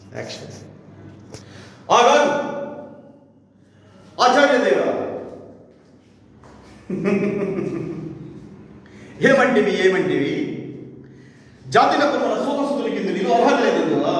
action ఆగాను ఆచార్యదేవ ఏమంటివి ఏమంటివి జాతినకు మన సూతసుతుల కింద నీలో అర్హత లేదందువా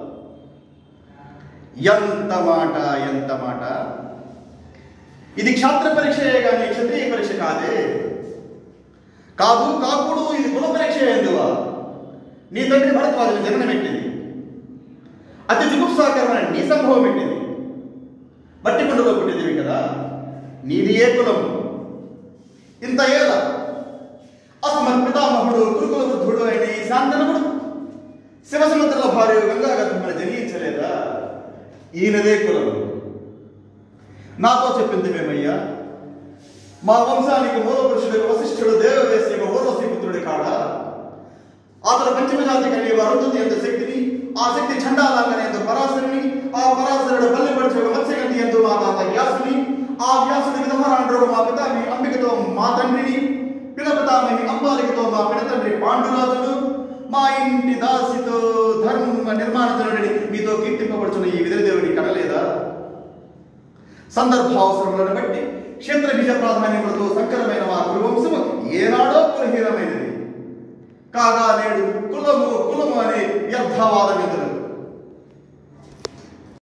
ఎంత మాట ఎంత మాట ఇది క్షాత్ర పరీక్షయే కానీ క్షత్రియ పరీక్ష కాదే కాదు కాకుడు ఇది కుల పరీక్ష ఎందువా నీ తండ్రి భరద్వాజుని జననం పెట్టింది అతి జుగుప్సాకరమైన నీ సంభవం పెట్టింది మట్టి కుండలో పుట్టింది కదా నీది ఏ కులం ఇంత ఏదా అస్మత్ పితామహుడు కురుకుల వృద్ధుడు అయిన ఈ శాంతనముడు శివసముద్రల భార్య గంగా గర్భమున జనించలేదా ఈయనదే కులం నాతో చెప్పింది మేమయ్యా మా వంశానికి మూల పురుషుడు వశిష్ఠుడు దేవవేశ ఊర్వశీ పుత్రుడి కాడ అతడు పంచమజాతి కలిగి అరుంధతి ఎంత శక్తిని ఆ శక్తి చండాలంగన ఎందు పరాశరుని ఆ పరాశరుడు పల్లె పడిచే మత్స్యగంటి ఎందు మా తాత వ్యాసుని ఆ వ్యాసుడి విధమరాండ్రుడు మా పితామి అంబికతో మా తండ్రిని పిలపితామహి అంబాలికతో మా పినతండ్రి పాండురాజును మా ఇంటి దాసితో ధర్మ నిర్మాణజనుడిని మీతో కీర్తింపబడుచున్న ఈ విధుదేవుడి కనలేదా సందర్భావసరములను బట్టి క్షేత్ర బీజ ప్రాధాన్యములతో సంకరమైన మా కులవంశము ఏనాడో కులహీనమైనది కాగా నేడు కులము కులము అనే వ్యర్థవాదం ఎదురు